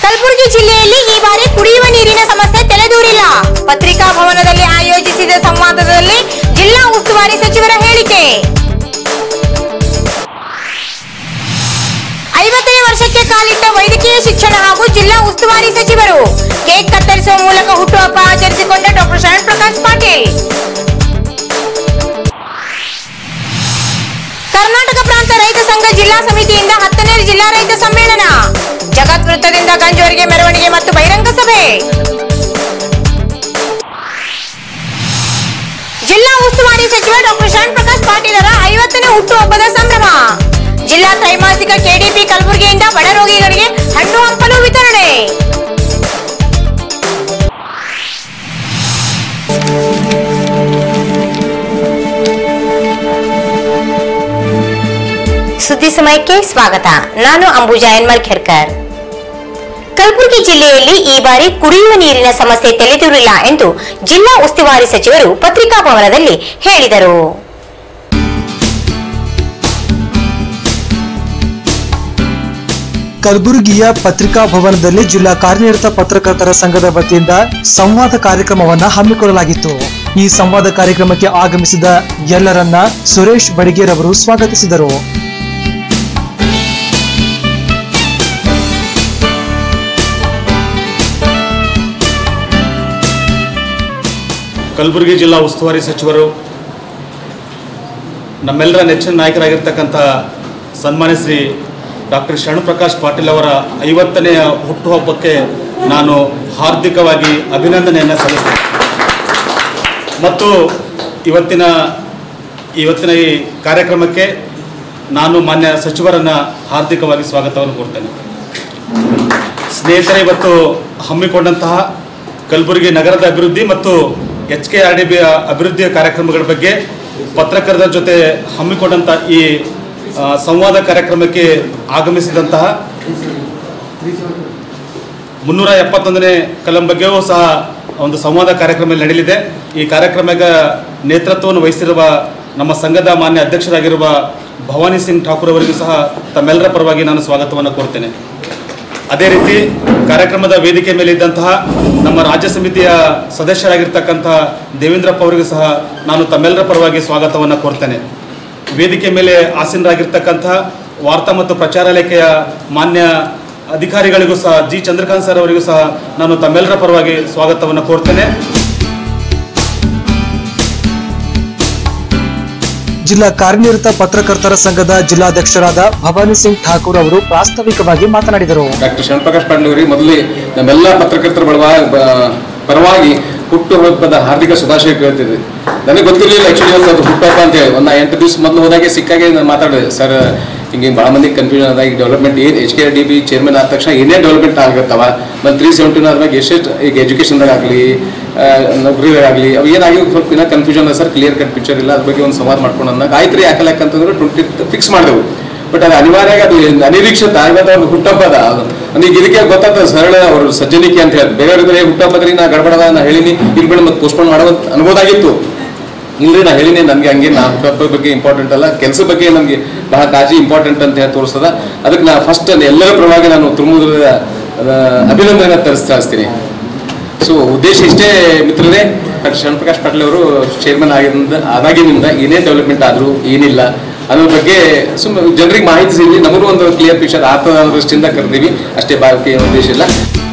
ಕಲಬುರಗಿ ಜಿಲ್ಲೆಯಲ್ಲಿ ಈ ಬಾರಿ ಕುಡಿಯುವ ನೀರಿನ ಸಮಸ್ಯೆ ತಲೆದೂರಿಲ್ಲ ಪತ್ರಿಕಾ ಭವನದಲ್ಲಿ ಆಯೋಜಿಸಿದ ಸಂವಾದದಲ್ಲಿ ಜಿಲ್ಲಾ ಉಸ್ತುವಾರಿ ಸಚಿವರ ಹೇಳಿಕೆ ಐವತ್ತನೇ ವರ್ಷಕ್ಕೆ ಕಾಲಿಟ್ಟ ವೈದ್ಯಕೀಯ ಶಿಕ್ಷಣ ಹಾಗೂ ಜಿಲ್ಲಾ ಉಸ್ತುವಾರಿ ಸಚಿವರು ಕೇಕ್ ಕತ್ತರಿಸುವ ಮೂಲಕ ಹುಟ್ಟುಹಬ್ಬ ಆಚರಿಸಿಕೊಂಡ ಡಾಕ್ಟರ್ ಶರಣ್ ಪ್ರಕಾಶ್ ಪಾಟೀಲ್ ಕರ್ನಾಟಕ ಪ್ರಾಂತ ರೈತ ಸಂಘ ಜಿಲ್ಲಾ ಸಮಿತಿಯಿಂದ ಹತ್ತನೇ ಜಿಲ್ಲಾ ರೈತ ಸಮ್ಮೇಳನ ಜಗತ್ ವೃತ್ತದಿಂದ ಗಂಜುವರೆಗೆ ಮೆರವಣಿಗೆ ಮತ್ತು ಬಹಿರಂಗ ಸಭೆ ಜಿಲ್ಲಾ ಉಸ್ತುವಾರಿ ಸಚಿವ ಡಾಕ್ಟರ್ ಶರಣ್ ಪ್ರಕಾಶ್ ಪಾಟೀಲರ ಐವತ್ತನೇ ಹುಟ್ಟುಹಬ್ಬದ ಸಂಭ್ರಮ ಜಿಲ್ಲಾ ತ್ರೈಮಾಸಿಕ ಕೆಡಿಪಿ ಕಲಬುರಗಿಯಿಂದ ಬಡ ರೋಗಿಗಳಿಗೆ ಹಣ್ಣು ಹಂಪಲು ವಿತರಣೆ ಸುದ್ದಿ ಸಮಯಕ್ಕೆ ಸ್ವಾಗತ ನಾನು ಅಂಬುಜಾ ಎನ್ಮಲ್ ಖೇರ್ಕರ್ ಕಲಬುರಗಿ ಜಿಲ್ಲೆಯಲ್ಲಿ ಈ ಬಾರಿ ಕುಡಿಯುವ ನೀರಿನ ಸಮಸ್ಯೆ ತಲೆದೂರಿಲ್ಲ ಎಂದು ಜಿಲ್ಲಾ ಉಸ್ತುವಾರಿ ಸಚಿವರು ಪತ್ರಿಕಾಭವನದಲ್ಲಿ ಹೇಳಿದರು ಕಲಬುರಗಿಯ ಪತ್ರಿಕಾ ಭವನದಲ್ಲಿ ಜಿಲ್ಲಾ ಕಾರ್ಯನಿರತ ಪತ್ರಕರ್ತರ ಸಂಘದ ವತಿಯಿಂದ ಸಂವಾದ ಕಾರ್ಯಕ್ರಮವನ್ನ ಹಮ್ಮಿಕೊಳ್ಳಲಾಗಿತ್ತು ಈ ಸಂವಾದ ಕಾರ್ಯಕ್ರಮಕ್ಕೆ ಆಗಮಿಸಿದ ಎಲ್ಲರನ್ನ ಸುರೇಶ್ ಬಡಿಗೇರವರು ಸ್ವಾಗತಿಸಿದರು ಕಲಬುರಗಿ ಜಿಲ್ಲಾ ಉಸ್ತುವಾರಿ ಸಚಿವರು ನಮ್ಮೆಲ್ಲರ ನೆಚ್ಚಿನ ನಾಯಕರಾಗಿರ್ತಕ್ಕಂಥ ಸನ್ಮಾನ್ಯ ಶ್ರೀ ಡಾಕ್ಟರ್ ಶರಣಪ್ರಕಾಶ್ ಪಾಟೀಲ್ ಅವರ ಐವತ್ತನೆಯ ಹುಟ್ಟುಹಬ್ಬಕ್ಕೆ ನಾನು ಹಾರ್ದಿಕವಾಗಿ ಅಭಿನಂದನೆಯನ್ನು ಸಲ್ಲಿಸ್ತೇನೆ ಮತ್ತು ಇವತ್ತಿನ ಇವತ್ತಿನ ಈ ಕಾರ್ಯಕ್ರಮಕ್ಕೆ ನಾನು ಮಾನ್ಯ ಸಚಿವರನ್ನು ಹಾರ್ದಿಕವಾಗಿ ಸ್ವಾಗತವನ್ನು ಕೋರ್ತೇನೆ ಸ್ನೇಹಿತರೆ ಇವತ್ತು ಹಮ್ಮಿಕೊಂಡಂತಹ ಕಲಬುರಗಿ ನಗರದ ಅಭಿವೃದ್ಧಿ ಮತ್ತು H K R D B ಅಭಿವೃದ್ಧಿಯ ಕಾರ್ಯಕ್ರಮಗಳ ಬಗ್ಗೆ ಪತ್ರಕರ್ತರ ಜೊತೆ ಹಮ್ಮಿಕೊಂಡಂಥ ಈ ಆ, ಸಂವಾದ ಕಾರ್ಯಕ್ರಮಕ್ಕೆ ಆಗಮಿಸಿದಂತಹ ಮುನ್ನೂರ ಎಪ್ಪತ್ತೊಂದನೇ ಕಲಂ ಬಗ್ಗೆಯೂ ಸಹ ಒಂದು ಸಂವಾದ ಕಾರ್ಯಕ್ರಮ ಇಲ್ಲಿ ನಡೆಯಲಿದೆ ಈ ಕಾರ್ಯಕ್ರಮದ ನೇತೃತ್ವವನ್ನು ವಹಿಸಿರುವ ನಮ್ಮ ಸಂಘದ ಮಾನ್ಯ ಅಧ್ಯಕ್ಷರಾಗಿರುವ ಭವಾನಿ ಸಿಂಗ್ ಠಾಕೂರ್ ಅವರಿಗೂ ಸಹ ತಮ್ಮೆಲ್ಲರ ಪರವಾಗಿ ನಾನು ಸ್ವಾಗತವನ್ನು ಕೋರ್ತೇನೆ ಅದೇ ರೀತಿ ಕಾರ್ಯಕ್ರಮದ ವೇದಿಕೆ ಮೇಲೆ ಇದ್ದಂತಹ ನಮ್ಮ ರಾಜ್ಯ ಸಮಿತಿಯ ಸದಸ್ಯರಾಗಿರ್ತಕ್ಕಂತಹ ದೇವೇಂದ್ರಪ್ಪ ಅವರಿಗೂ ಸಹ ನಾನು ತಮ್ಮೆಲ್ಲರ ಪರವಾಗಿ ಸ್ವಾಗತವನ್ನು ಕೋರ್ತೇನೆ ವೇದಿಕೆ ಮೇಲೆ ಆಸೀನರಾಗಿರ್ತಕ್ಕಂತಹ ವಾರ್ತಾ ಮತ್ತು ಪ್ರಚಾರ ಇಲಾಖೆಯ ಮಾನ್ಯ ಅಧಿಕಾರಿಗಳಿಗೂ ಸಹ ಜಿ ಚಂದ್ರಕಾಂತ್ ಸರ್ ಅವರಿಗೂ ಸಹ ನಾನು ತಮ್ಮೆಲ್ಲರ ಪರವಾಗಿ ಸ್ವಾಗತವನ್ನು ಕೋರ್ತೇನೆ ಜಿಲ್ಲಾ ಕಾರ್ಯನಿರತ ಪತ್ರಕರ್ತರ ಸಂಘದ ಜಿಲ್ಲಾಧ್ಯಕ್ಷರಾದ ಭವಾನಿ ಸಿಂಗ್ ಠಾಕೂರ್ ಅವರು ಪ್ರಾಸ್ತಾವಿಕವಾಗಿ ಮಾತನಾಡಿದರು ಡಾಕ್ಟರ್ ಶರಣಪ್ರಕಾಶ್ ಪಾಟೀಲ್ ಅವರಿಗೆ ಮೊದಲೇ ನಮ್ಮೆಲ್ಲ ಪತ್ರಕರ್ತರ ಬಡವಾ ಬ- ಪರವಾಗಿ ಹುಟ್ಟುಹಬ್ಬದ ಹಾರ್ದಿಕ ಶುಭಾಶಯ ಕೇಳ್ತಿದ್ದೆ ನನಗೆ ಗೊತ್ತಿರಲಿಲ್ಲ ಆ್ಯಕ್ಚುಲಿ ಒಂದು ಅದು ಹುಟ್ಟುಹಬ್ಬ ಅಂತ ಹೇಳಿ ಒಂದು ಎಂಟು ದಿವಸ ಮೊದಲು ಹೋದಾಗೆ ಸಿಕ್ಕಾಗೆ ನಾನು ಮಾತಾಡಿದೆ ಸರ್ ಹಿಂಗೆ ಭಾಳ ಮಂದಿ ಕನ್ಫ್ಯೂಷನ್ ಅದ ಈಗ ಡೆವಲಪ್ಮೆಂಟ್ ಏನು H K D B chairman ಆದ ತಕ್ಷಣ ಏನೇ ಡೆವಲಪ್ಮೆಂಟ್ ಆಗತ್ತವ ಮತ್ತು ತ್ರೀ ಸೆವೆಂಟಿನ ಆದ್ಮೇಲೆ ಎಷ್ಟೆಷ್ಟು ಈಗ ಎಜುಕೇಷನ್ದಾಗ ಆಗಲಿ ನೌಕರಿದಾಗಲಿ ಅವು ಏನಾಗಿ ಸ್ವಲ್ಪ ಇನ್ನೂ ಕನ್ಫ್ಯೂಷನ್ ಅದ ಸರ್ ಕ್ಲಿಯರ್ ಕಟ್ ಪಿಕ್ಚರ್ ಇಲ್ಲ ಅದ್ರ ಬಗ್ಗೆ ಒಂದು ಸಂವಾದ ಮಾಡ್ಕೊಂಡು ಅಂದಾಗ ಆಯ್ತು ರೀ ಯಾಕಲ್ಲ ಯಾಕಂತಂದ್ರೆ ಟ್ವೆಂಟಿ ಫಿಕ್ಸ್ ಮಾಡಿದೆವು ಬಟ್ ಅದು ಅನಿವಾರ್ಯ ಅದು ಅನಿರೀಕ್ಷಿತ ಇವತ್ತು ಅವ್ರದ್ದು ಹುಟ್ಟಹಬ್ಬದ ಅದು ನನಗೆ ಇದಕ್ಕೆ ಗೊತ್ತಾಗ್ತದೆ ಸರಳ ಅವ್ರ ಸಜ್ಜನಿಕೆ ಅಂತ ಹೇಳಿ ಬೇರೆ ಇದ್ರೆ ಹುಟ್ಟಹಬ್ಬದ್ರಿ ನಾ ಗಡಬಡದ ನಾ ಹೇಳಿನಿ ಇಲ್ಲಿ ಬಿಡ ಮತ್ತೆ ಪೋಸ್ಟ್ಪೋನ್ ಮಾಡೋ ಅನ್ಬೋದಾಗಿತ್ತು ಇಲ್ರಿ ನಾ ಹೇಳಿನಿ ನನಗೆ ಹಂಗೆ ನಾ ಹುಟ್ಟಹಬ್ಬದ ಬಗ್ಗೆ ಇಂಪಾರ್ಟೆಂಟ್ ಅಲ್ಲ ಕೆಲಸ ಬಗ್ಗೆ ನನಗೆ ಬಹಳ ಕಾಳಜಿ ಇಂಪಾರ್ಟೆಂಟ್ ಅಂತ ಹೇಳಿ ತೋರಿಸ್ತದ ಅದಕ್ಕೆ ನಾ ಫಸ್ಟ್ ಎಲ್ಲರ ಪರವಾಗಿ ನಾನು ತುಮಕೂರದ ಅಭಿನಂದನೆ ತರಿಸ್ತೀನಿ ಸೊ ಉದ್ದೇಶ ಇಷ್ಟೇ ಮಿತ್ರರೇ ಡಾಕ್ಟರ್ ಶರಣಪ್ರಕಾಶ್ ಪಾಟೀಲ್ ಅವರು ಚೇರ್ಮನ್ ಆಗಿದ್ದ ಆದಾಗಿನಿಂದ ಏನೇ ಡೆವಲಪ್ಮೆಂಟ್ ಆದರೂ ಏನಿಲ್ಲ ಅನ್ನೋ ಬಗ್ಗೆ ಸುಮ್ಮನೆ ಜನರಿಗೆ ಮಾಹಿತಿ ಸಿಗಲಿ ನಮಗೂ ಒಂದು ಕ್ಲಿಯರ್ ಪಿಕ್ಚರ್ ಆಗ್ತದ ಅನ್ನೋ ದೃಷ್ಟಿಯಿಂದ ಕರೆದೀವಿ ಅಷ್ಟೇ ಬಾಕಿ ಏನು ಉದ್ದೇಶ ಇಲ್ಲ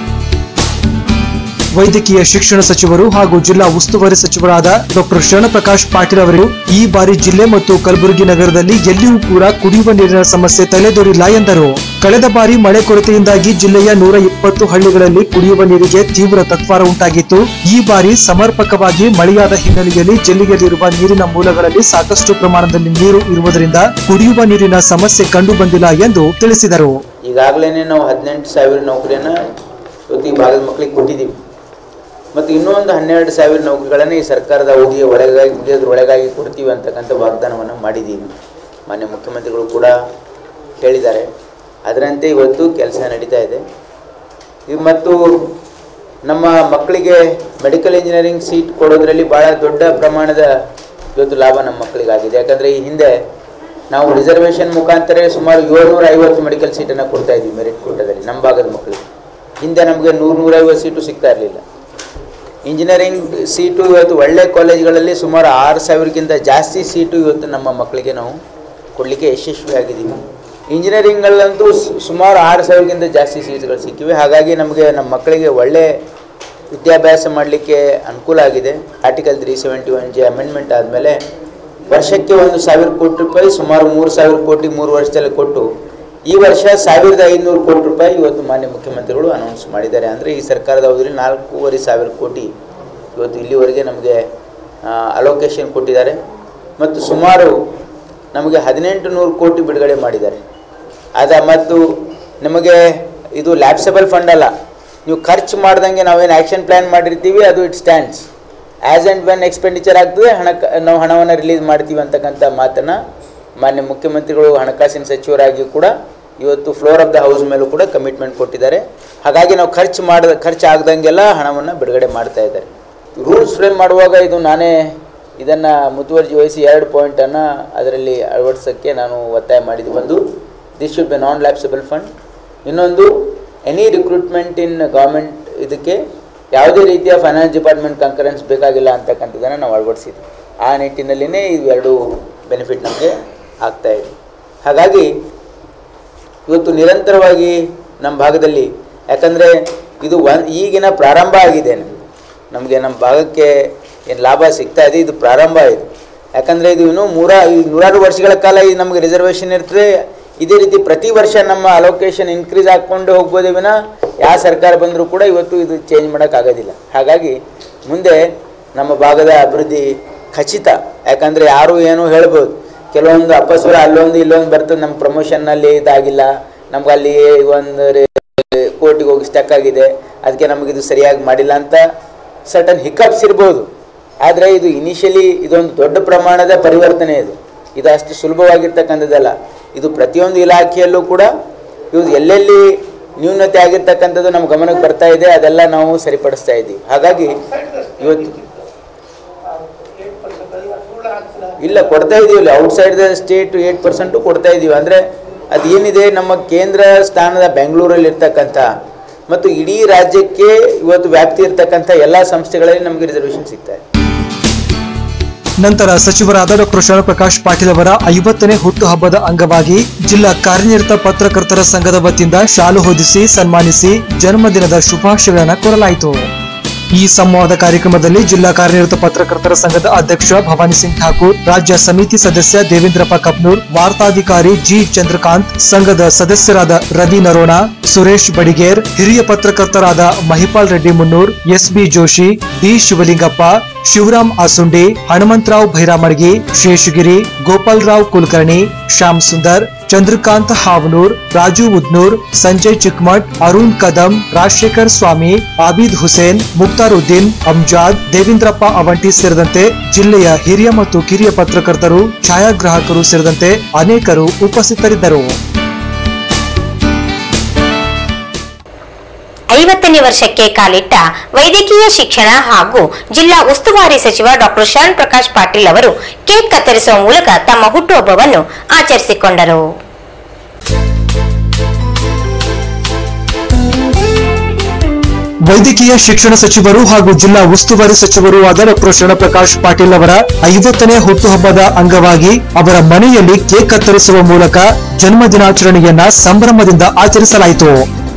ವೈದ್ಯಕೀಯ ಶಿಕ್ಷಣ ಸಚಿವರು ಹಾಗೂ ಜಿಲ್ಲಾ ಉಸ್ತುವಾರಿ ಸಚಿವರಾದ ಡಾಕ್ಟರ್ ಶರಣಪ್ರಕಾಶ್ ಪಾಟೀಲ್ ಅವರು ಈ ಬಾರಿ ಜಿಲ್ಲೆ ಮತ್ತು ಕಲಬುರಗಿ ನಗರದಲ್ಲಿ ಎಲ್ಲಿಯೂ ಕೂಡ ಕುಡಿಯುವ ನೀರಿನ ಸಮಸ್ಯೆ ತಲೆದೋರಿಲ್ಲ ಎಂದರು ಕಳೆದ ಬಾರಿ ಮಳೆ ಕೊರತೆಯಿಂದಾಗಿ ಜಿಲ್ಲೆಯ ನೂರ ಇಪ್ಪತ್ತು ಹಳ್ಳಿಗಳಲ್ಲಿ ಕುಡಿಯುವ ನೀರಿಗೆ ತೀವ್ರ ತತ್ವಾರ ಉಂಟಾಗಿತ್ತು ಈ ಬಾರಿ ಸಮರ್ಪಕವಾಗಿ ಮಳೆಯಾದ ಹಿನ್ನೆಲೆಯಲ್ಲಿ ಜಿಲ್ಲೆಯಲ್ಲಿರುವ ನೀರಿನ ಮೂಲಗಳಲ್ಲಿ ಸಾಕಷ್ಟು ಪ್ರಮಾಣದಲ್ಲಿ ನೀರು ಇರುವುದರಿಂದ ಕುಡಿಯುವ ನೀರಿನ ಸಮಸ್ಯೆ ಕಂಡು ಬಂದಿಲ್ಲ ಎಂದು ತಿಳಿಸಿದರು ಈಗಾಗಲೇ ನಾವು ಹದಿನೆಂಟು ಸಾವಿರ ನೌಕರಿಯನ್ನು ಇವತ್ತು ಈ ಭಾಗದ ಮಕ್ಕಳಿಗೆ ಕೊಟ್ಟಿದ್ದೀವಿ ಮತ್ತು ಇನ್ನೂ ಒಂದು ಹನ್ನೆರಡು ಸಾವಿರ ನೌಕರಿಗಳನ್ನು ಈ ಸರ್ಕಾರದ ಅವಧಿಯ ಒಳಗಾಗಿ ಮುಗಿಯೋದ್ರೊಳಗಾಗಿ ಕೊಡ್ತೀವಿ ಅಂತಕ್ಕಂಥ ವಾಗ್ದಾನವನ್ನು ಮಾಡಿದ್ದೀವಿ ಮಾನ್ಯ ಮುಖ್ಯಮಂತ್ರಿಗಳು ಕೂಡ ಹೇಳಿದ್ದಾರೆ ಅದರಂತೆ ಇವತ್ತು ಕೆಲಸ ನಡೀತಾ ಇದೆ ಇದು ಮತ್ತು ನಮ್ಮ ಮಕ್ಕಳಿಗೆ ಮೆಡಿಕಲ್ ಇಂಜಿನಿಯರಿಂಗ್ ಸೀಟ್ ಕೊಡೋದ್ರಲ್ಲಿ ಭಾಳ ದೊಡ್ಡ ಪ್ರಮಾಣದ ಇವತ್ತು ಲಾಭ ನಮ್ಮ ಮಕ್ಕಳಿಗಾಗಿದೆ ಯಾಕಂದರೆ ಈ ಹಿಂದೆ ನಾವು ರಿಸರ್ವೇಷನ್ ಮುಖಾಂತರ ಸುಮಾರು ಏಳ್ನೂರ ಐವತ್ತು ಮೆಡಿಕಲ್ ಸೀಟನ್ನು ಕೊಡ್ತಾ ಇದ್ವಿ ಮೆರಿಟ್ ಕೋಟದಲ್ಲಿ ನಮ್ಮ ಭಾಗದ ಮಕ್ಕಳಿಗೆ ಹಿಂದೆ ನಮಗೆ ನೂರು ನೂರೈವತ್ತು ಸೀಟು ಸಿಗ್ತಾ ಇರಲಿಲ್ಲ ಇಂಜಿನಿಯರಿಂಗ್ ಸೀಟು ಇವತ್ತು ಒಳ್ಳೆ ಕಾಲೇಜ್ಗಳಲ್ಲಿ ಸುಮಾರು ಆರು ಸಾವಿರಕ್ಕಿಂತ ಜಾಸ್ತಿ ಸೀಟು ಇವತ್ತು ನಮ್ಮ ಮಕ್ಕಳಿಗೆ ನಾವು ಕೊಡಲಿಕ್ಕೆ ಯಶಸ್ವಿಯಾಗಿದ್ದೀವಿ ಇಂಜಿನಿಯರಿಂಗಲ್ಲಂತೂ ಸು- ಸುಮಾರು ಆರು ಸಾವಿರಕ್ಕಿಂತ ಜಾಸ್ತಿ ಸೀಟ್ಗಳು ಸಿಕ್ಕಿವೆ ಹಾಗಾಗಿ ನಮಗೆ ನಮ್ಮ ಮಕ್ಕಳಿಗೆ ಒಳ್ಳೆ ವಿದ್ಯಾಭ್ಯಾಸ ಮಾಡಲಿಕ್ಕೆ ಅನುಕೂಲ ಆಗಿದೆ article three seventy one J amendment ಆದಮೇಲೆ ವರ್ಷಕ್ಕೆ ಒಂದು ಸಾವಿರ ಕೋಟಿ ರೂಪಾಯಿ ಸುಮಾರು ಮೂರು ಸಾವಿರ ಕೋಟಿ ಮೂರು ವರ್ಷದಲ್ಲಿ ಕೊಟ್ಟು ಈ ವರ್ಷ ಸಾವಿರದ ಐನೂರು ಕೋಟಿ ರೂಪಾಯಿ ಇವತ್ತು ಮಾನ್ಯ ಮುಖ್ಯಮಂತ್ರಿಗಳು ಅನೌನ್ಸ್ ಮಾಡಿದ್ದಾರೆ ಅಂದರೆ ಈ ಸರ್ಕಾರದ ಅವಧಿಯಲ್ಲಿ ನಾಲ್ಕೂವರೆ ಸಾವಿರ ಕೋಟಿ ಇವತ್ತು ಇಲ್ಲಿವರೆಗೆ ನಮಗೆ ಅಲೋಕೇಶನ್ ಕೊಟ್ಟಿದ್ದಾರೆ ಮತ್ತು ಸುಮಾರು ನಮಗೆ ಹದಿನೆಂಟು ನೂರು ಕೋಟಿ ಬಿಡುಗಡೆ ಮಾಡಿದ್ದಾರೆ ಅದ ಮತ್ತು ನಮಗೆ ಇದು ಲ್ಯಾಪ್ಸಬಲ್ ಫಂಡ್ ಅಲ್ಲ ನೀವು ಖರ್ಚು ಮಾಡ್ದಂಗೆ ನಾವೇನು ಆ್ಯಕ್ಷನ್ ಪ್ಲ್ಯಾನ್ ಮಾಡಿರ್ತೀವಿ ಅದು it stands as and when expenditure ಆಗ್ತದೆ ಹಣ ನಾವು ಹಣವನ್ನು ರಿಲೀಸ್ ಮಾಡ್ತೀವಿ ಅಂತಕ್ಕಂಥ ಮಾತನ್ನು ಮಾನ್ಯ ಮುಖ್ಯಮಂತ್ರಿಗಳು ಹಣಕಾಸಿನ ಸಚಿವರಾಗಿ ಕೂಡ ಇವತ್ತು ಫ್ಲೋರ್ ಆಫ್ ದ ಹೌಸ್ ಮೇಲೂ ಕೂಡ ಕಮಿಟ್ಮೆಂಟ್ ಕೊಟ್ಟಿದ್ದಾರೆ ಹಾಗಾಗಿ ನಾವು ಖರ್ಚು ಮಾಡಿದ ಖರ್ಚು ಆಗ್ದಂಗೆಲ್ಲ ಹಣವನ್ನು ಬಿಡುಗಡೆ ಮಾಡ್ತಾ ಇದ್ದಾರೆ ರೂಲ್ಸ್ ಫ್ರೇಮ್ ಮಾಡುವಾಗ ಇದು ನಾನೇ ಇದನ್ನು ಮುತುವರ್ಜಿ ವಹಿಸಿ ಎರಡು ಪಾಯಿಂಟನ್ನು ಅದರಲ್ಲಿ ಅಳವಡಿಸೋಕ್ಕೆ ನಾನು ಒತ್ತಾಯ ಮಾಡಿದ್ದು ಒಂದು this should be non lapsable fund ಇನ್ನೊಂದು ಎನಿ ರಿಕ್ರೂಟ್ಮೆಂಟ್ ಇನ್ ಗೌರ್ಮೆಂಟ್ ಇದಕ್ಕೆ ಯಾವುದೇ ರೀತಿಯ ಫೈನಾನ್ಸ್ ಡಿಪಾರ್ಟ್ಮೆಂಟ್ ಕಂಕರೆನ್ಸ್ ಬೇಕಾಗಿಲ್ಲ ಅಂತಕ್ಕಂಥದ್ದನ್ನು ನಾವು ಅಳವಡಿಸಿದ್ವಿ ಆ ನಿಟ್ಟಿನಲ್ಲಿನೇ ಇವೆರಡು ಬೆನಿಫಿಟ್ ನಮಗೆ ಆಗ್ತಾ ಇದೆ ಹಾಗಾಗಿ ಇವತ್ತು ನಿರಂತರವಾಗಿ ನಮ್ಮ ಭಾಗದಲ್ಲಿ ಯಾಕಂದರೆ ಇದು ಒನ್ ಈಗಿನ ಪ್ರಾರಂಭ ಆಗಿದೆ ನಮಗೆ ನಮ್ಮ ಭಾಗಕ್ಕೆ ಏನು ಲಾಭ ಸಿಗ್ತಾ ಇದೆ ಇದು ಪ್ರಾರಂಭ ಇದು ಯಾಕಂದರೆ ಇದು ಇನ್ನೂ ಮೂರ ಈ ನೂರಾರು ವರ್ಷಗಳ ಕಾಲ ಇದು ನಮಗೆ ರಿಸರ್ವೇಷನ್ ಇರ್ತದೆ ಇದೇ ರೀತಿ ಪ್ರತಿ ವರ್ಷ ನಮ್ಮ ಅಲೋಕೇಶನ್ ಇನ್ಕ್ರೀಸ್ ಹಾಕ್ಕೊಂಡು ಹೋಗ್ಬೋದೇ ವಿನ ಯಾವ ಸರ್ಕಾರ ಬಂದರೂ ಕೂಡ ಇವತ್ತು ಇದು ಚೇಂಜ್ ಮಾಡೋಕ್ಕಾಗೋದಿಲ್ಲ ಹಾಗಾಗಿ ಮುಂದೆ ನಮ್ಮ ಭಾಗದ ಅಭಿವೃದ್ಧಿ ಖಚಿತ ಯಾಕಂದರೆ ಯಾರು ಏನೋ ಹೇಳ್ಬೋದು ಕೆಲವೊಂದು ಅಪಸ್ವರ ಅಲ್ಲೊಂದು ಇಲ್ಲೊಂದು ಬರ್ತದೆ ನಮ್ಮ ಪ್ರಮೋಷನ್ನಲ್ಲಿ ಇದಾಗಿಲ್ಲ ನಮ್ಗೆ ಅಲ್ಲಿ ಒಂದು ಕೋರ್ಟಿಗೆ ಹೋಗಿ ಸ್ಟಕ್ ಆಗಿದೆ ಅದಕ್ಕೆ ನಮಗಿದು ಸರಿಯಾಗಿ ಮಾಡಿಲ್ಲ ಅಂತ ಸರ್ಟನ್ ಹಿಕಪ್ಸ್ ಇರ್ಬೋದು ಆದರೆ ಇದು ಇನಿಷಿಯಲಿ ಇದೊಂದು ದೊಡ್ಡ ಪ್ರಮಾಣದ ಪರಿವರ್ತನೆ ಇದು ಇದು ಅಷ್ಟು ಸುಲಭವಾಗಿರ್ತಕ್ಕಂಥದ್ದಲ್ಲ ಇದು ಪ್ರತಿಯೊಂದು ಇಲಾಖೆಯಲ್ಲೂ ಕೂಡ ಇವು ಎಲ್ಲೆಲ್ಲಿ ನ್ಯೂನತೆ ಆಗಿರ್ತಕ್ಕಂಥದ್ದು ನಮ್ಮ ಗಮನಕ್ಕೆ ಬರ್ತಾ ಇದೆ ಅದೆಲ್ಲ ನಾವು ಸರಿಪಡಿಸ್ತಾ ಇದ್ದೀವಿ ಹಾಗಾಗಿ ಇವತ್ತು ಇಲ್ಲ ಕೊಡ್ತಾ ಇದೀವಿ outside the state eight percent ಕೊಡ್ತಾ ಇದೀವಿ ಅಂದರೆ ಅದು ಏನಿದೆ ನಮ್ಮ ಕೇಂದ್ರ ಸ್ಥಾನದ ಬೆಂಗಳೂರಲ್ಲಿ ಇರ್ತಕ್ಕಂಥ ಮತ್ತು ಇಡೀ ರಾಜ್ಯಕ್ಕೆ ಇವತ್ತು ವ್ಯಾಪ್ತಿ ಇರ್ತಕ್ಕಂಥ ಎಲ್ಲ ಸಂಸ್ಥೆಗಳಲ್ಲಿ ನಮಗೆ ರಿಸರ್ವೇಷನ್ ಸಿಗ್ತಾ ಇದೆ ನಂತರ ಸಚಿವರಾದ ಡಾಕ್ಟರ್ ಶರಣಪ್ರಕಾಶ್ ಪಾಟೀಲ್ ಅವರ ಐವತ್ತನೇ ಹುಟ್ಟುಹಬ್ಬದ ಅಂಗವಾಗಿ ಜಿಲ್ಲಾ ಕಾರ್ಯನಿರತ ಪತ್ರಕರ್ತರ ಸಂಘದ ವತಿಯಿಂದ ಶಾಲು ಹೊದಿಸಿ ಸನ್ಮಾನಿಸಿ ಜನ್ಮದಿನದ ಶುಭಾಶಯಗಳನ್ನು ಕೋರಲಾಯಿತು ಈ ಸಂವಾದ ಕಾರ್ಯಕ್ರಮದಲ್ಲಿ ಜಿಲ್ಲಾ ಕಾರ್ಯನಿರತ ಪತ್ರಕರ್ತರ ಸಂಘದ ಅಧ್ಯಕ್ಷ ಭವಾನಿ ಸಿಂಗ್ ಠಾಕೂರ್ ರಾಜ್ಯ ಸಮಿತಿ ಸದಸ್ಯ ದೇವೇಂದ್ರಪ್ಪ ಕಪ್ನೂರ್ ವಾರ್ತಾಧಿಕಾರಿ ಜಿ ಚಂದ್ರಕಾಂತ್ ಸಂಘದ ಸದಸ್ಯರಾದ ರವಿ ನರೋಣ ಸುರೇಶ್ ಬಡಿಗೇರ್ ಹಿರಿಯ ಪತ್ರಕರ್ತರಾದ Mahipal Reddy Munnur S B Joshi D Shivalingappa Shivaram Asundi Hanumantharao Bhairamadgi Sheshagiri Gopalrao Kulkarni Shyam Sundar Chandrakant Havanur Raju Udnur Sanjay Chikmath Arun Kadam Rajashekhar Swami Abid Hussain Mukhtar Uddin Amjad Devendrappa Avanti ಸೇರಿದಂತೆ ಜಿಲ್ಲೆಯ ಹಿರಿಯ ಮತ್ತು ಕಿರಿಯ ಪತ್ರಕರ್ತರು ಛಾಯಾಗ್ರಾಹಕರು ಸೇರಿದಂತೆ ಅನೇಕರು ಉಪಸ್ಥಿತರಿದ್ದರು ಐವತ್ತನೇ ವರ್ಷಕ್ಕೆ ಕಾಲಿಟ್ಟ ವೈದ್ಯಕೀಯ ಶಿಕ್ಷಣ ಹಾಗೂ ಜಿಲ್ಲಾ ಉಸ್ತುವಾರಿ ಸಚಿವ ಡಾಕ್ಟರ್ ಶರಣ್ ಪ್ರಕಾಶ್ ಪಾಟೀಲ್ ಅವರು ಕೇಕ್ ಕತ್ತರಿಸುವ ಮೂಲಕ ತಮ್ಮ ಹುಟ್ಟುಹಬ್ಬವನ್ನು ಆಚರಿಸಿಕೊಂಡರು ವೈದ್ಯಕೀಯ ಶಿಕ್ಷಣ ಸಚಿವರು ಹಾಗೂ ಜಿಲ್ಲಾ ಉಸ್ತುವಾರಿ ಸಚಿವರೂ ಆದ ಡಾಕ್ಟರ್ ಶರಣಪ್ರಕಾಶ್ ಪಾಟೀಲ್ ಅವರ ಐವತ್ತನೇ ಹುಟ್ಟುಹಬ್ಬದ ಅಂಗವಾಗಿ ಅವರ ಮನೆಯಲ್ಲಿ ಕೇಕ್ ಕತ್ತರಿಸುವ ಮೂಲಕ ಜನ್ಮ ದಿನಾಚರಣೆಯನ್ನ ಸಂಭ್ರಮದಿಂದ ಆಚರಿಸಲಾಯಿತು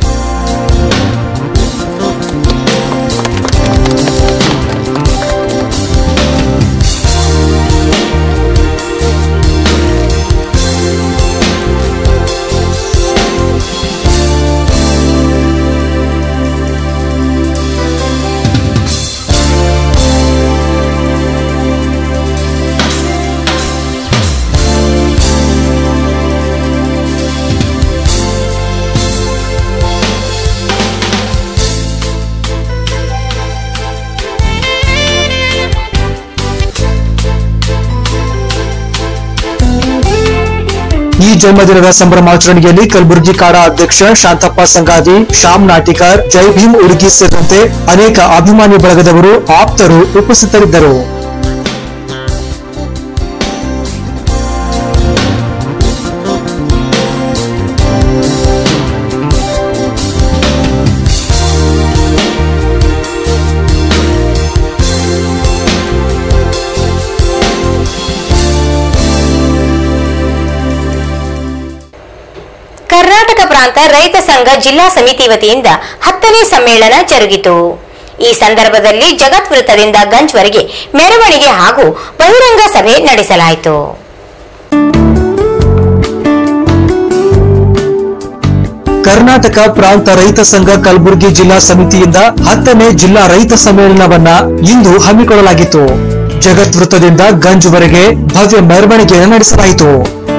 ಈ ಜನ್ಮದಿನದ ಸಂಭ್ರಮಾಚರಣೆಯಲ್ಲಿ ಕಲಬುರಗಿ ಕಾಡಾ ಅಧ್ಯಕ್ಷ ಶಾಂತಪ್ಪ ಸಂಗಾದಿ ಶ್ಯಾಮ್ ನಾಟಿಕರ್ ಜೈ ಭೀಮ್ ಉಡುಗಿ ಸೇರಿದಂತೆ ಅನೇಕ ಅಭಿಮಾನಿ ಬಳಗದವರು ಆಪ್ತರು ಉಪಸ್ಥಿತರಿದ್ದರು ಪ್ರಾಂತ ರೈತ ಸಂಘ ಜಿಲ್ಲಾ ಸಮಿತಿ ವತಿಯಿಂದ ಹತ್ತನೇ ಸಮ್ಮೇಳನ ಜರುಗಿತು ಈ ಸಂದರ್ಭದಲ್ಲಿ ಜಗತ್ ವೃತ್ತದಿಂದ ಗಂಜ್ವರೆಗೆ ಮೆರವಣಿಗೆ ಹಾಗೂ ಬಹಿರಂಗ ಸಭೆ ನಡೆಸಲಾಯಿತು ಕರ್ನಾಟಕ ಪ್ರಾಂತ ರೈತ ಸಂಘ ಕಲಬುರಗಿ ಜಿಲ್ಲಾ ಸಮಿತಿಯಿಂದ ಹತ್ತನೇ ಜಿಲ್ಲಾ ರೈತ ಸಮ್ಮೇಳನವನ್ನ ಇಂದು ಹಮ್ಮಿಕೊಳ್ಳಲಾಗಿತ್ತು ಜಗತ್ ವೃತ್ತದಿಂದ ಗಂಜ್ವರೆಗೆ ಭವ್ಯ ಮೆರವಣಿಗೆಯನ್ನು ನಡೆಸಲಾಯಿತು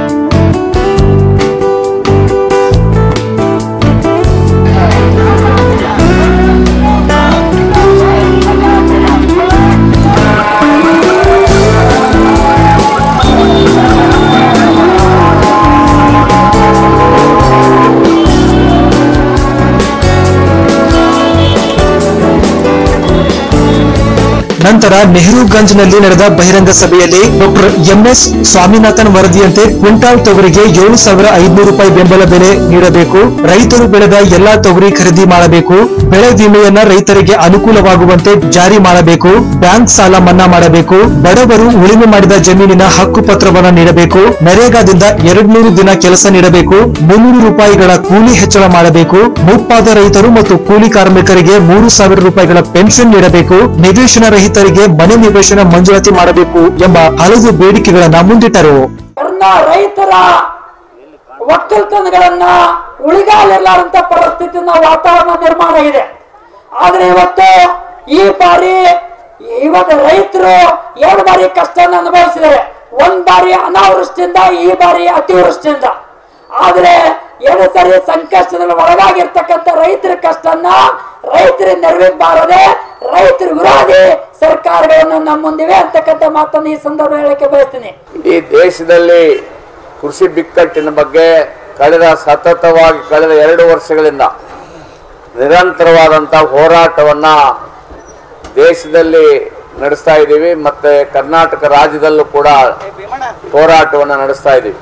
ನಂತರ ನೆಹರೂಗಂಜ್ನಲ್ಲಿ ನಡೆದ ಬಹಿರಂಗ ಸಭೆಯಲ್ಲಿ ಡಾಕ್ಟರ್ ಎಂಎಸ್ ಸ್ವಾಮಿನಾಥನ್ ವರದಿಯಂತೆ ಕ್ವಿಂಟಾಲ್ ತೊಗರಿಗೆ ಏಳು ಸಾವಿರ ಐದುನೂರು ರೂಪಾಯಿ ಬೆಂಬಲ ಬೆಲೆ ನೀಡಬೇಕು ರೈತರು ಬೆಳೆದ ಎಲ್ಲಾ ತೊಗರಿ ಖರೀದಿ ಮಾಡಬೇಕು ಬೆಳೆ ವಿಮೆಯನ್ನ ರೈತರಿಗೆ ಅನುಕೂಲವಾಗುವಂತೆ ಜಾರಿ ಮಾಡಬೇಕು ಬ್ಯಾಂಕ್ ಸಾಲ ಮನ್ನಾ ಮಾಡಬೇಕು ಬಡವರು ಉಳಿಮೆ ಮಾಡಿದ ಜಮೀನಿನ ಹಕ್ಕು ಪತ್ರವನ್ನ ನೀಡಬೇಕು ನರೇಗಾದಿಂದ ಎರಡ್ನೂರು ದಿನ ಕೆಲಸ ನೀಡಬೇಕು ಮುನ್ನೂರು ರೂಪಾಯಿಗಳ ಕೂಲಿ ಹೆಚ್ಚಳ ಮಾಡಬೇಕು ಮುಪ್ಪಾದ ರೈತರು ಮತ್ತು ಕೂಲಿ ಕಾರ್ಮಿಕರಿಗೆ ಮೂರು ಸಾವಿರ ರೂಪಾಯಿಗಳ ಪೆನ್ಷನ್ ನೀಡಬೇಕು ನಿವೇಶನ ರಹಿತರಿಗೆ ಮನೆ ನಿವೇಶನ ಮಂಜೂರಾತಿ ಮಾಡಬೇಕು ಎಂಬ ಹಲವು ಬೇಡಿಕೆಗಳನ್ನ ಮುಂದಿಟ್ಟರು ಅವ್ರನ್ನ ರೈತರ ಒಕ್ಕಲ್ತನಗಳನ್ನ ಉಳಿಗಾಲಿರ್ಲಾರಂತ ಪರಿಸ್ಥಿತಿನ ವಾತಾವರಣ ನಿರ್ಮಾಣ ಆಗಿದೆ ಆದ್ರೆ ಇವತ್ತು ಈ ಬಾರಿ ಇವತ್ತು ರೈತರು ಎರಡು ಬಾರಿ ಕಷ್ಟನ ಅನುಭವಿಸಿದ್ದಾರೆ ಒಂದ್ ಬಾರಿ ಅನಾವೃಷ್ಟಿಯಿಂದ ಈ ಬಾರಿ ಅತಿವೃಷ್ಟಿಯಿಂದ ಆದ್ರೆ ಎರಡು ಸರಿ ಸಂಕಷ್ಟದಲ್ಲಿ ಒಳಗಾಗಿರ್ತಕ್ಕಂಥ ರೈತರ ಕಷ್ಟನ್ನ ರೈತರಿಗೆ ನೆರವಿಗೆ ಬಾರದೆ ರೈತರ ವಿರೋಧಿ ಸರ್ಕಾರಗಳನ್ನು ನಮ್ಮ ಮುಂದಿವೆ ಅಂತಕ್ಕಂಥ ಮಾತನ್ನು ಈ ಸಂದರ್ಭ ಹೇಳಕ್ಕೆ ಬಯಸ್ತೀನಿ ಈ ದೇಶದಲ್ಲಿ ಕೃಷಿ ಬಿಕ್ಕಟ್ಟಿನ ಬಗ್ಗೆ ಕಳೆದ ಸತತವಾಗಿ ಕಳೆದ ಎರಡು ವರ್ಷಗಳಿಂದ ನಿರಂತರವಾದಂಥ ಹೋರಾಟವನ್ನ ದೇಶದಲ್ಲಿ ನಡೆಸ್ತಾ ಇದ್ದೀವಿ ಮತ್ತೆ ಕರ್ನಾಟಕ ರಾಜ್ಯದಲ್ಲೂ ಕೂಡ ಹೋರಾಟವನ್ನು ನಡೆಸ್ತಾ ಇದ್ದೀವಿ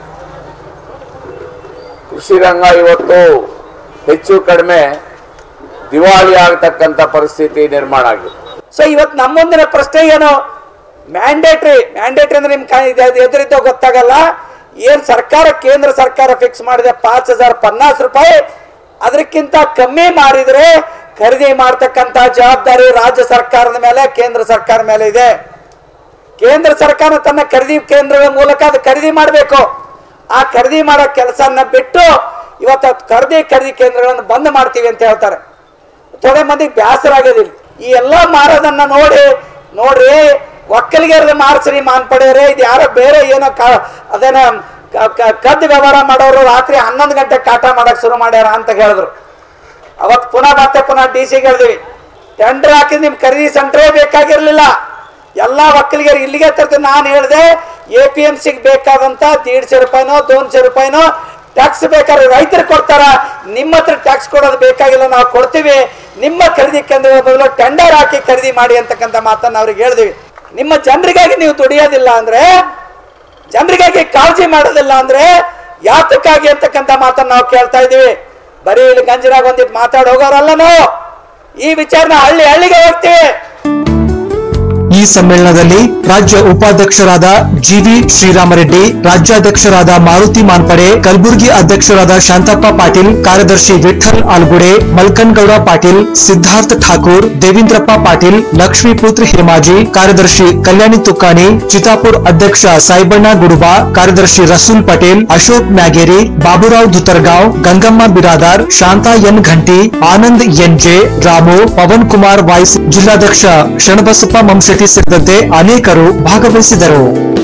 ಕೃಷಿ ರಂಗ ಇವತ್ತು ಹೆಚ್ಚು ಕಡಿಮೆ ದಿವಾಳಿ ಆಗತಕ್ಕಂಥ ಪರಿಸ್ಥಿತಿ ನಿರ್ಮಾಣ ಆಗಿದೆ ಸೊ ಇವತ್ತು ನಮ್ಮ ಮುಂದಿನ ಪ್ರಶ್ನೆ ಏನು ಮ್ಯಾಂಡೇಟ್ರಿ ಮ್ಯಾಂಡೇಟ್ರಿ ಅಂದ್ರೆ ನಿಮ್ ಎದುರಿದ್ದ ಗೊತ್ತಾಗಲ್ಲ ಏನ್ ಸರ್ಕಾರ ಕೇಂದ್ರ ಸರ್ಕಾರ ಫಿಕ್ಸ್ ಮಾಡಿದೆ ಪಾಂಚ್ ಹಜಾರ್ ಪನ್ನಾಸ್ ರೂಪಾಯಿ ಅದಕ್ಕಿಂತ ಕಮ್ಮಿ ಮಾಡಿದ್ರೆ ಖರೀದಿ ಮಾಡ್ತಕ್ಕಂತ ಜವಾಬ್ದಾರಿ ರಾಜ್ಯ ಸರ್ಕಾರದ ಮೇಲೆ ಕೇಂದ್ರ ಸರ್ಕಾರ ಮೇಲೆ ಇದೆ ಕೇಂದ್ರ ಸರ್ಕಾರ ತನ್ನ ಖರೀದಿ ಕೇಂದ್ರಗಳ ಮೂಲಕ ಅದು ಖರೀದಿ ಮಾಡಬೇಕು ಆ ಖರೀದಿ ಮಾಡೋ ಕೆಲಸನ ಬಿಟ್ಟು ಇವತ್ತು ಅದ್ ಖರೀದಿ ಖರೀದಿ ಕೇಂದ್ರಗಳನ್ನು ಬಂದ್ ಮಾಡ್ತೀವಿ ಅಂತ ಹೇಳ್ತಾರೆ ಥೋಡೆ ಮಂದಿಗೆ ಬೇಸರ ಆಗೋದಿಲ್ಲ ಈ ಎಲ್ಲಾ ಮಾರೋದನ್ನ ನೋಡಿ ನೋಡ್ರಿ ಒಕ್ಕಲಿಗರದ ಮಾರ್ಸರಿ ಮಾನ್ ಪಡೆಯವ್ರೆ ಇದು ಯಾರೋ ಬೇರೆ ಏನೋ ಕ- ಅದೇನೋ ಕ- ಕ- ಕದ್ದು ವ್ಯವಹಾರ ಮಾಡೋರು ರಾತ್ರಿ ಹನ್ನೊಂದು ಗಂಟೆ ಕಾಟ ಮಾಡಕ್ ಶುರು ಮಾಡ್ಯಾರ ಅಂತ ಹೇಳಿದ್ರು ಅವತ್ ಪುನಃ ಮತ್ತೆ ಪುನಃ ಡಿ ಸಿಗೆ ಹೇಳಿದ್ವಿ ಟೆಂಡರ್ ಹಾಕಿದ್ ನಿಮ್ ಖರೀದಿ ಸೆಂಟ್ರೇ ಬೇಕಾಗಿರ್ಲಿಲ್ಲ ಎಲ್ಲಾ ಒಕ್ಕಲಿಗರು ಇಲ್ಲಿಗೆ ತರ್ತೀನಿ ನಾನು ಹೇಳಿದೆ ಎ ಪಿ ಎಂ ಸಿಗೆ ಬೇಕಾದಂತ ದೀಡ್ಸೆ ರೂಪಾಯಿನೋ ದೋನ್ಸೆ ರೂಪಾಯಿನೋ ಟ್ಯಾಕ್ಸ್ ಬೇಕಾದ್ರೆ ರೈತರು ಕೊಡ್ತಾರ ನಿಮ್ಮ ಹತ್ರ ಟ್ಯಾಕ್ಸ್ ಕೊಡೋದು ಬೇಕಾಗಿಲ್ಲ ನಾವು ಕೊಡ್ತೀವಿ ನಿಮ್ಮ ಖರೀದಿ ಕೇಂದ್ರದ ಬದಲು ಟೆಂಡರ್ ಹಾಕಿ ಖರೀದಿ ಮಾಡಿ ಅಂತಕ್ಕಂಥ ಮಾತನ್ನ ಅವ್ರಿಗೆ ಹೇಳಿದ್ವಿ ನಿಮ್ಮ ಜನರಿಗಾಗಿ ನೀವು ದುಡಿಯೋದಿಲ್ಲ ಅಂದ್ರೆ ಜನರಿಗಾಗಿ ಕಾಳಜಿ ಮಾಡೋದಿಲ್ಲ ಅಂದ್ರೆ ಯಾತಕ್ಕಾಗಿ ಅಂತಕ್ಕಂಥ ಮಾತನ್ನ ನಾವು ಕೇಳ್ತಾ ಇದೀವಿ ಬರೀ ಇಲ್ಲಿ ಗಂಜರಾಗ ಒಂದಿಟ್ಟು ಮಾತಾಡಿ ಹೋಗೋರಲ್ಲ ನಾವು ಈ ವಿಚಾರನ ಹಳ್ಳಿ ಹಳ್ಳಿಗೆ ಹೋಗ್ತೀವಿ ಈ ಸಮ್ಮೇಳನದಲ್ಲಿ ರಾಜ್ಯ ಉಪಾಧ್ಯಕ್ಷರಾದ ಜಿವಿ ಶ್ರೀರಾಮರೆಡ್ಡಿ ರಾಜ್ಯಾಧ್ಯಕ್ಷರಾದ ಮಾರುತಿ ಮಾನ್ಪಡೆ ಕಲಬುರಗಿ ಅಧ್ಯಕ್ಷರಾದ ಶಾಂತಪ್ಪ ಪಾಟೀಲ್ ಕಾರ್ಯದರ್ಶಿ ವಿಠಲ್ ಆಲ್ಗುಡೆ ಮಲ್ಕನ್ಗೌಡ ಪಾಟೀಲ್ ಸಿದ್ಧಾರ್ಥ ಠಾಕೂರ್ ದೇವೇಂದ್ರಪ್ಪ ಪಾಟೀಲ್ ಲಕ್ಷ್ಮೀಪುತ್ರ ಹೇಮಾಜಿ ಕಾರ್ಯದರ್ಶಿ ಕಲ್ಯಾಣಿ ತುಕ್ಕಾಣಿ ಚಿತಾಪುರ್ ಅಧ್ಯಕ್ಷ ಸಾಯಿಬಣ್ಣ ಗುಡುಬಾ ಕಾರ್ಯದರ್ಶಿ Rasool Patel Ashok Myageri Baburao Dhutargaon Gangamma Biradar Shanta N Ghanti Anand N J Ramu Pavan Kumar voice ಜಿಲ್ಲಾಧ್ಯಕ್ಷ ಶರಣಬಸಪ್ಪ ಮಂಶೆಟ್ಟಿ ಸೇರಿದಂತೆ ಅನೇಕರು ಭಾಗವಹಿಸಿದರು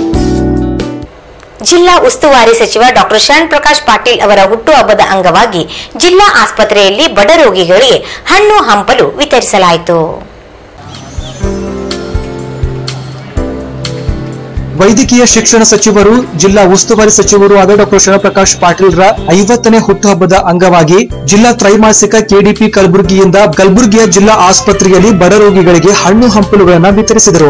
ಜಿಲ್ಲಾ ಉಸ್ತುವಾರಿ ಸಚಿವ ಡಾಕ್ಟರ್ ಶರಣ್ ಪ್ರಕಾಶ್ ಪಾಟೀಲ್ ಅವರ ಹುಟ್ಟುಹಬ್ಬದ ಅಂಗವಾಗಿ ಜಿಲ್ಲಾ ಆಸ್ಪತ್ರೆಯಲ್ಲಿ ಬಡ ರೋಗಿಗಳಿಗೆ ಹಣ್ಣು ಹಂಪಲು ವಿತರಿಸಲಾಯಿತು ವೈದ್ಯಕೀಯ ಶಿಕ್ಷಣ ಸಚಿವರು ಜಿಲ್ಲಾ ಉಸ್ತುವಾರಿ ಸಚಿವರು ಆದ ಡಾಕ್ಟರ್ ಶರಣಪ್ರಕಾಶ್ ಪಾಟೀಲ್ರ ಐವತ್ತನೇ ಹುಟ್ಟುಹಬ್ಬದ ಅಂಗವಾಗಿ ಜಿಲ್ಲಾ ತ್ರೈಮಾಸಿಕ ಕೆಡಿಪಿ ಕಲಬುರಗಿಯಿಂದ ಕಲಬುರಗಿಯ ಜಿಲ್ಲಾ ಆಸ್ಪತ್ರೆಯಲ್ಲಿ ಬಡ ರೋಗಿಗಳಿಗೆ ಹಣ್ಣು ಹಂಪಲುಗಳನ್ನು ವಿತರಿಸಿದರು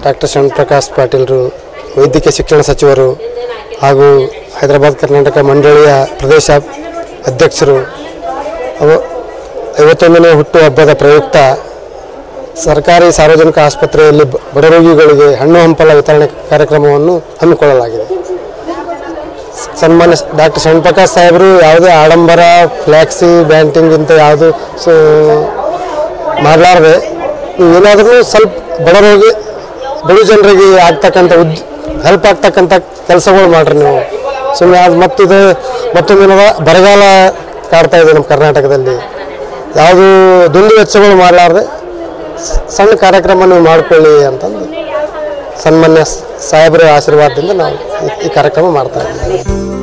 ಡಾಕ್ಟರ್ ಶರಣಪ್ರಕಾಶ್ ಪಾಟೀಲ್ರು ವೈದ್ಯಕೀಯ ಶಿಕ್ಷಣ ಸಚಿವರು ಹಾಗೂ ಹೈದರಾಬಾದ್ ಕರ್ನಾಟಕ ಮಂಡಳಿಯ ಪ್ರದೇಶ ಅಧ್ಯಕ್ಷರು ಅವ ಐವತ್ತೊಂದನೇ ಹುಟ್ಟುಹಬ್ಬದ ಪ್ರಯುಕ್ತ ಸರ್ಕಾರಿ ಸಾರ್ವಜನಿಕ ಆಸ್ಪತ್ರೆಯಲ್ಲಿ ಬ- ಬಡ ರೋಗಿಗಳಿಗೆ ಹಣ್ಣು ಹಂಪಲ ವಿತರಣೆ ಕಾರ್ಯಕ್ರಮವನ್ನು ಹಮ್ಮಿಕೊಳ್ಳಲಾಗಿದೆ ಸನ್ಮಾನ್ಯ ಡಾಕ್ಟರ್ ಶರಣಪ್ರಕಾಶ್ ಸಾಹೇಬರು ಯಾವುದೇ ಆಡಂಬರ ಫ್ಲ್ಯಾಕ್ಸಿ ಬ್ಯಾಂಟಿಂಗ್ ಇಂಥ ಯಾವುದು ಸೊ ಮಾಡಲಾರ್ದೆ ನೀವು ಏನಾದರೂ ಸ್ವಲ್ಪ ಬಡ ರೋಗಿ ಬಡ ಜನರಿಗೆ ಆಗ್ತಕ್ಕಂಥ ಉದ್ ಹೆಲ್ಪ್ ಆಗ್ತಕ್ಕಂಥ ಕೆಲಸಗಳು ಮಾಡ್ರಿ ನೀವು ಸುಮ್ಮನೆ ಅದು ಮತ್ತಿದು ಮತ್ತೊಂದಿನ ಬರಗಾಲ ಕಾಡ್ತಾ ಇದೆ ನಮ್ಮ ಕರ್ನಾಟಕದಲ್ಲಿ ಯಾವುದು ದುಂದು ವೆಚ್ಚಗಳು ಮಾಡಲಾರ್ದೆ ಸ- ಸಣ್ಣ ಕಾರ್ಯಕ್ರಮ ನೀವು ಮಾಡ್ಕೊಳ್ಳಿ ಅಂತಂದು ಸನ್ಮಾನ್ಯ ಸ- ಸಾಹೇಬರ ಆಶೀರ್ವಾದದಿಂದ ನಾವು ಈ- ಈ ಕಾರ್ಯಕ್ರಮ ಮಾಡ್ತಾ ಇದ್ದೀವಿ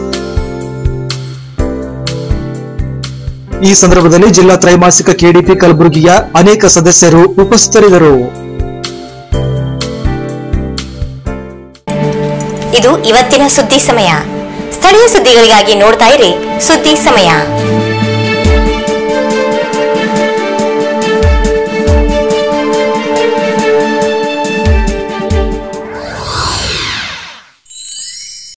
ಈ ಸಂದರ್ಭದಲ್ಲಿ ಜಿಲ್ಲಾ ತ್ರೈಮಾಸಿಕ ಕೆಡಿಪಿ ಕಲಬುರಗಿಯ ಅನೇಕ ಸದಸ್ಯರು ಉಪಸ್ಥಿತರಿದ್ದರು ಇದು ಇವತ್ತಿನ ಸುದ್ದಿ ಸಮಯ ಸ್ಥಳೀಯ ಸುದ್ದಿಗಳಿಗಾಗಿ ನೋಡ್ತಾ ಇರಿ ಸುದ್ದಿ ಸಮಯ